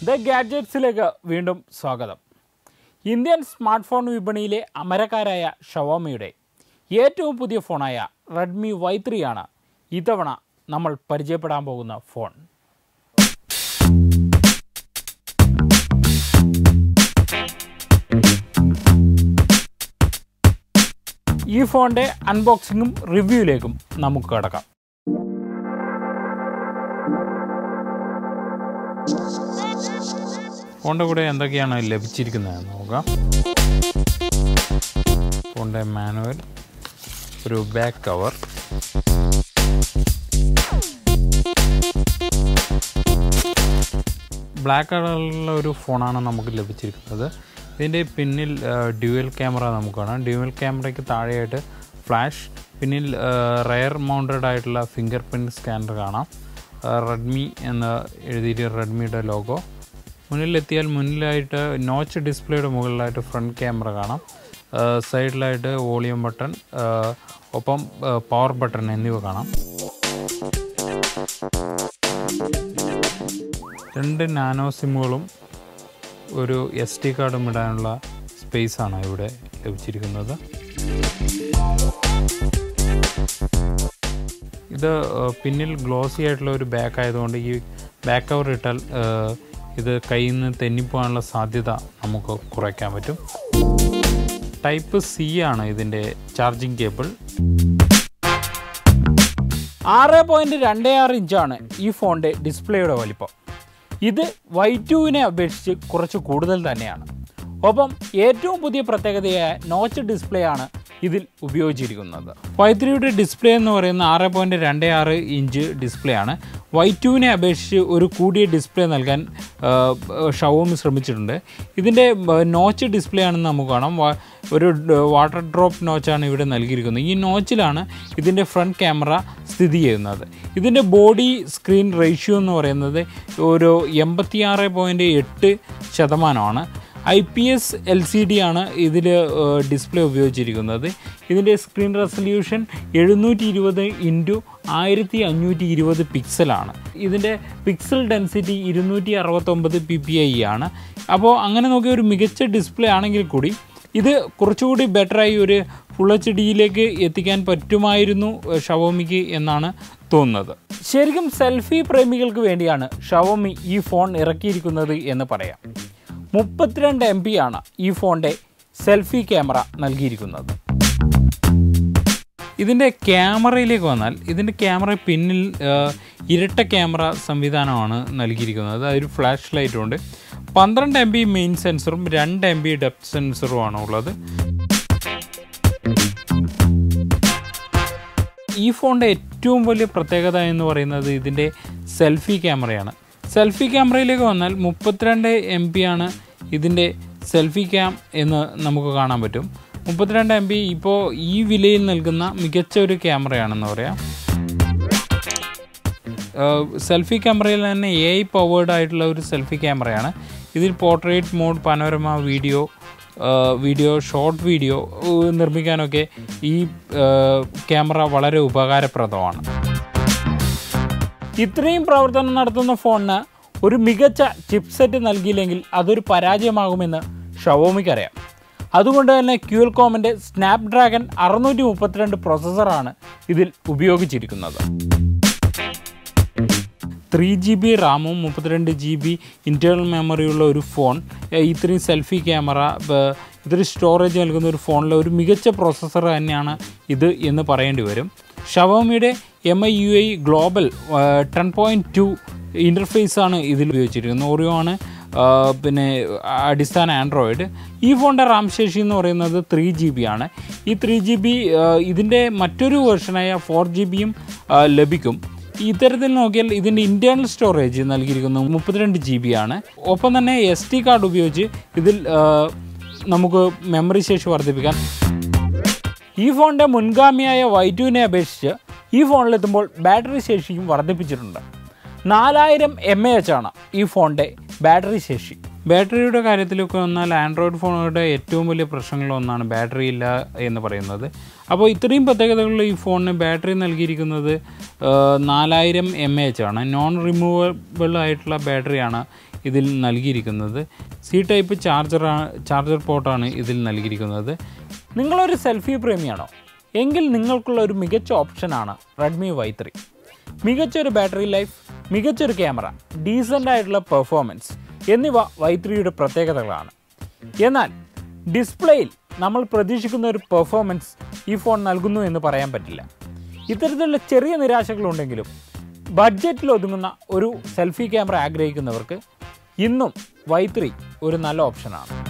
the ഗാഡ്ജറ്റ്സിലേക്ക് വീണ്ടും സ്വാഗതം Indian smart phone വിപണിയിലെ അമരക്കാരായ ഷവോമിയുടെ ഏറ്റവും പുതിയ ഫോണായ റെഡ്മി വൈ ത്രീ ആണ് ഇത്തവണ നമ്മൾ പരിചയപ്പെടാൻ പോകുന്ന ഫോൺ ഈ ഫോണിൻ്റെ അൺബോക്സിങ്ങും റിവ്യൂയിലേക്കും നമുക്ക് കിടക്കാം ഫോണിൻ്റെ കൂടെ എന്തൊക്കെയാണ് ലഭിച്ചിരിക്കുന്നത് നോക്കാം ഫോണിൻ്റെ മാനുവൽ ഒരു ബാക്ക് കവർ ബ്ലാക്ക് കളറിലുള്ള ഒരു ഫോണാണ് നമുക്ക് ലഭിച്ചിരിക്കുന്നത് ഇതിൻ്റെ പിന്നിൽ ഡ്യുവൽ ക്യാമറ നമുക്ക് കാണാം ഡ്യുവൽ ക്യാമറയ്ക്ക് താഴെയായിട്ട് ഫ്ലാഷ് പിന്നിൽ റയർ മൗണ്ടഡ് ആയിട്ടുള്ള ഫിംഗർ പ്രിൻറ്റ് സ്കാനർ കാണാം റെഡ്മി എന്ന് എഴുതിയിട്ട് റെഡ്മിയുടെ ലോഗോ മുന്നിലെത്തിയാൽ മുന്നിലായിട്ട് നോച്ച് ഡിസ്പ്ലേയുടെ മുകളിലായിട്ട് ഫ്രണ്ട് ക്യാമറ കാണാം സൈഡിലായിട്ട് വോളിയം ബട്ടൺ ഒപ്പം പവർ ബട്ടൺ എന്നിവ കാണാം രണ്ട് നാനോ സിമ്മുകളും ഒരു എസ് ടി കാർഡും ഇടാനുള്ള സ്പേസാണ് ഇവിടെ ലഭിച്ചിരിക്കുന്നത് ഇത് പിന്നിൽ ഗ്ലോസി ആയിട്ടുള്ള ഒരു ബാക്ക് ആയതുകൊണ്ട് ഈ ബാക്ക് കവർ ഇട്ടാൽ ഇത് കയ്യിൽ നിന്ന് തെന്നിപ്പോകാനുള്ള സാധ്യത നമുക്ക് കുറയ്ക്കാൻ പറ്റും ടൈപ്പ് സി ആണ് ഇതിൻ്റെ ചാർജിങ് കേബിൾ ആറ് പോയിൻറ്റ് രണ്ട് ആറ് ഇഞ്ചാണ് ഈ ഫോണിൻ്റെ ഡിസ്പ്ലേയുടെ വലിപ്പം ഇത് വൈ ടുവിനെ അപേക്ഷിച്ച് കുറച്ച് കൂടുതൽ തന്നെയാണ് ഒപ്പം ഏറ്റവും പുതിയ പ്രത്യേകതയായ നോച്ച് ഡിസ്പ്ലേ ആണ് ഇതിൽ ഉപയോഗിച്ചിരിക്കുന്നത് വൈ ത്രീയുടെ ഡിസ്പ്ലേ എന്ന് പറയുന്ന ആറ് പോയിൻറ്റ് രണ്ട് ആറ് ഇഞ്ച് ഡിസ്പ്ലേ ആണ് വൈ ടുവിനെ അപേക്ഷിച്ച് ഒരു കൂടിയ ഡിസ്പ്ലേ നൽകാൻ ഷവോമി ശ്രമിച്ചിട്ടുണ്ട് ഇതിൻ്റെ നോച്ച് ഡിസ്പ്ലേ ആണെന്ന് നമുക്ക് കാണാം ഒരു വാട്ടർ ഡ്രോപ്പ് നോച്ചാണ് ഇവിടെ നൽകിയിരിക്കുന്നത് ഈ നോച്ചിലാണ് ഇതിൻ്റെ ഫ്രണ്ട് ക്യാമറ സ്ഥിതി ചെയ്യുന്നത് ഇതിൻ്റെ ബോഡി സ്ക്രീൻ റേഷ്യോ എന്ന് പറയുന്നത് ഒരു എൺപത്തിയാറ് പോയിൻറ്റ് എട്ട് ശതമാനമാണ് I P S L C D ആണ് ഇതിൽ ഡിസ്പ്ലേ ഉപയോഗിച്ചിരിക്കുന്നത് ഇതിൻ്റെ സ്ക്രീൻ റെസൊല്യൂഷൻ എഴുന്നൂറ്റി ഇരുപത് ഇൻറ്റു ആയിരത്തി അഞ്ഞൂറ്റി ഇരുപത് പിക്സലാണ് ഇതിൻ്റെ പിക്സൽ ഡെൻസിറ്റി ഇരുന്നൂറ്റി അറുപത്തൊമ്പത് പി പി ഐ ആണ് അപ്പോൾ അങ്ങനെ നോക്കിയ ഒരു മികച്ച ഡിസ്പ്ലേ ആണെങ്കിൽ കൂടി ഇത് കുറച്ചുകൂടി ബെറ്ററായി ഒരു ഫുൾ എച്ച് ഡിയിലേക്ക് എത്തിക്കാൻ പറ്റുമായിരുന്നു ഷവോമിക്ക് എന്നാണ് തോന്നുന്നത് ശരിക്കും സെൽഫി പ്രേമികൾക്ക് വേണ്ടിയാണ് ഷവോമി ഈ ഫോൺ ഇറക്കിയിരിക്കുന്നത് എന്ന് പറയാം മുപ്പത്തിരണ്ട് എം പി ആണ് ഈ ഫോണിൻ്റെ സെൽഫി ക്യാമറ നൽകിയിരിക്കുന്നത് ഇതിൻ്റെ ക്യാമറയിലേക്ക് വന്നാൽ ഇതിൻ്റെ ക്യാമറ പിന്നിൽ ഇരട്ട ക്യാമറ സംവിധാനമാണ് നൽകിയിരിക്കുന്നത് അതൊരു ഫ്ലാഷ് ലൈറ്റുണ്ട് പന്ത്രണ്ട് എം ബി മെയിൻ സെൻസറും രണ്ട് എം ബി ഡെപ്ത് സെൻസറുമാണ് ഉള്ളത് ഈ ഫോണിൻ്റെ ഏറ്റവും വലിയ പ്രത്യേകത എന്ന് പറയുന്നത് ഇതിൻ്റെ സെൽഫി ക്യാമറയാണ് സെൽഫി ക്യാമറയിലേക്ക് വന്നാൽ മുപ്പത്തിരണ്ട് എം പി ആണ് ഇതിൻ്റെ സെൽഫി ക്യാം എന്ന് നമുക്ക് കാണാൻ പറ്റും മുപ്പത്തിരണ്ട് എം പി ഇപ്പോൾ ഈ വിലയിൽ നൽകുന്ന മികച്ച ഒരു ക്യാമറയാണെന്ന് പറയാം സെൽഫി ക്യാമറയിൽ തന്നെ എ ഐ പവേർഡ് ആയിട്ടുള്ള ഒരു സെൽഫി ക്യാമറയാണ് ഇതിൽ portrait mode panorama video video short video നിർമ്മിക്കാനൊക്കെ ഈ ക്യാമറ വളരെ ഉപകാരപ്രദമാണ് ഇത്രയും പ്രവർത്തനം നടത്തുന്ന ഫോണിന് ഒരു മികച്ച ചിപ്സെറ്റ് നൽകിയില്ലെങ്കിൽ അതൊരു പരാജയമാകുമെന്ന് ഷവോമിക്കറിയാം അതുകൊണ്ട് തന്നെ ക്യൂൽകോമിൻ്റെ സ്നാപ്ഡ്രാഗൺ അറുന്നൂറ്റി മുപ്പത്തിരണ്ട് പ്രോസസ്സറാണ് ഇതിൽ ഉപയോഗിച്ചിരിക്കുന്നത് ത്രീ ജി ബി റാമും മുപ്പത്തിരണ്ട് ജി ബി ഇൻറ്റേർണൽ മെമ്മറിയുള്ള ഒരു ഫോൺ ഇത്രയും സെൽഫി ക്യാമറ ഇത്രയും സ്റ്റോറേജ് നൽകുന്ന ഒരു ഫോണിലെ ഒരു മികച്ച പ്രോസസ്സർ തന്നെയാണ് ഇത് എന്ന് പറയേണ്ടി വരും ഷവോമിയുടെ M I U I global ten point two ഇൻ്റർഫേസാണ് ഇതിൽ ഉപയോഗിച്ചിരിക്കുന്നത് ഓറിയോ ആണ് പിന്നെ അടിസ്ഥാന ആൻഡ്രോയിഡ് ഈ ഫോണിൻ്റെ റാം ശേഷി എന്ന് പറയുന്നത് ത്രീ ജി ബി ആണ് ഈ ത്രീ ജി ബി ഇതിൻ്റെ മറ്റൊരു വേർഷനായ ഫോർ ജി ബിയും ലഭിക്കും ഇത്തരത്തിൽ നോക്കിയാൽ ഇതിൻ്റെ ഇൻറ്റേർണൽ സ്റ്റോറേജ് നൽകിയിരിക്കുന്നത് മുപ്പത്തിരണ്ട് ജി ബി ആണ് ഒപ്പം തന്നെ എസ് ടി കാർഡ് ഉപയോഗിച്ച് ഇതിൽ നമുക്ക് മെമ്മറി ശേഷി വർദ്ധിപ്പിക്കാൻ ഈ ഫോണിൻ്റെ മുൻഗാമിയായ വൈ ടുവിനെ അപേക്ഷിച്ച് ഈ ഫോണിലെത്തുമ്പോൾ ബാറ്ററി ശേഷിയും വർദ്ധിപ്പിച്ചിട്ടുണ്ട് നാലായിരം എം എ എച്ച് ആണ് ഈ ഫോണിൻ്റെ ബാറ്ററി ശേഷി ബാറ്ററിയുടെ കാര്യത്തിലൊക്കെ വന്നാൽ ആൻഡ്രോയിഡ് ഫോണുകളുടെ ഏറ്റവും വലിയ പ്രശ്നങ്ങളൊന്നാണ് ബാറ്ററി ഇല്ല എന്ന് പറയുന്നത് അപ്പോൾ ഇത്രയും പ്രത്യേകതകളുള്ള ഈ ഫോണിന് ബാറ്ററി നൽകിയിരിക്കുന്നത് നാലായിരം എം എ എച്ച് ആണ് നോൺ റിമൂവബിൾ ആയിട്ടുള്ള ബാറ്ററിയാണ് ഇതിൽ നൽകിയിരിക്കുന്നത് സി ടൈപ്പ് ചാർജർ ചാർജർ പോർട്ടാണ് ഇതിൽ നൽകിയിരിക്കുന്നത് നിങ്ങളൊരു സെൽഫി പ്രേമിയാണോ എങ്കിൽ നിങ്ങൾക്കുള്ള ഒരു മികച്ച ഓപ്ഷനാണ് റെഡ്മി വൈ ത്രീ മികച്ചൊരു ബാറ്ററി ലൈഫ് മികച്ചൊരു ക്യാമറ ഡീസൻ്റ് ആയിട്ടുള്ള പെർഫോമൻസ് എന്നിവ വൈ ത്രീയുടെ പ്രത്യേകതകളാണ് എന്നാൽ ഡിസ്പ്ലേയിൽ നമ്മൾ പ്രതീക്ഷിക്കുന്ന ഒരു പെർഫോമൻസ് ഈ ഫോൺ നൽകുന്നു എന്ന് പറയാൻ പറ്റില്ല ഇത്തരത്തിലുള്ള ചെറിയ നിരാശകളുണ്ടെങ്കിലും ബഡ്ജറ്റിൽ ഒതുങ്ങുന്ന ഒരു സെൽഫി ക്യാമറ ആഗ്രഹിക്കുന്നവർക്ക് ഇന്നും വൈ ത്രീ ഒരു നല്ല ഓപ്ഷനാണ്